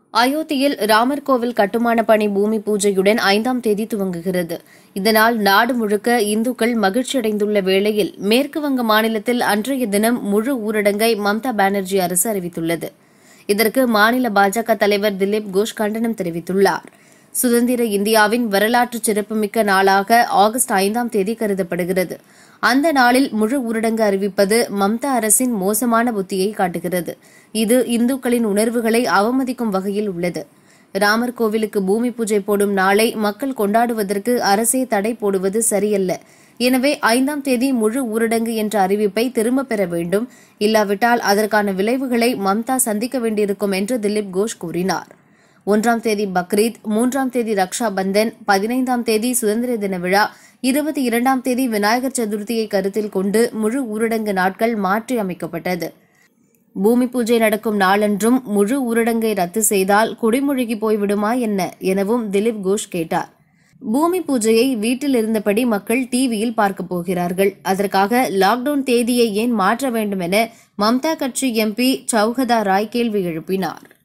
அயோத்தியில் ராமர் கோவில் கட்டுமான பணி பூமி பூஜையுடன் ஐந்தாம் தேதி துவங்குகிறது இதனால் நாடு முழுக்க இந்துக்கள் மகிழ்ச்சியடைந்துள்ள வேளையில் மேற்கு வங்க மாநிலத்தில் அன்றைய தினம் முழு ஊரடங்கை மம்தா பானர்ஜி அரசு அறிவித்துள்ளது இதற்கு மாநில பாஜக தலைவர் திலீப் கோஷ் கண்டனம் தெரிவித்துள்ளார் சுதந்திர இந்தியாவின் வரலாற்று சிறப்புமிக்க நாளாக ஆகஸ்ட் ஐந்தாம் தேதி கருதப்படுகிறது அந்த நாளில் முழு ஊரடங்கு அறிவிப்பது மம்தா அரசின் மோசமான புத்தியை காட்டுகிறது இது இந்துக்களின் உணர்வுகளை அவமதிக்கும் வகையில் உள்ளது ராமர் கோவிலுக்கு பூமி பூஜை போடும் நாளை மக்கள் கொண்டாடுவதற்கு அரசே தடை போடுவது சரியல்ல எனவே ஐந்தாம் தேதி முழு ஊரடங்கு என்ற அறிவிப்பை திரும்பப் பெற வேண்டும் இல்லாவிட்டால் அதற்கான விளைவுகளை மம்தா சந்திக்க வேண்டியிருக்கும் என்று திலீப் கோஷ் கூறினார் ஒன்றாம் தேதி பக்ரீத் மூன்றாம் தேதி ரக்ஷா பந்தன் பதினைந்தாம் தேதி சுதந்திர தின விழா இருபத்தி இரண்டாம் தேதி விநாயகர் சதுர்த்தியை கருத்தில் கொண்டு முழு ஊரடங்கு நாட்கள் மாற்றி அமைக்கப்பட்டது பூமி பூஜை நடக்கும் நாளன்றும் முழு ஊரடங்கை ரத்து செய்தால் குடிமொழிகி போய்விடுமா என்ன எனவும் திலீப் கோஷ் கேட்டார் பூமி பூஜையை வீட்டில் இருந்தபடி மக்கள் டிவியில் பார்க்கப் போகிறார்கள் அதற்காக லாக்டவுன் தேதியை ஏன் மாற்ற வேண்டும் என மம்தா கட்சி எம்பி சௌகதா ராய் கேள்வி எழுப்பினார்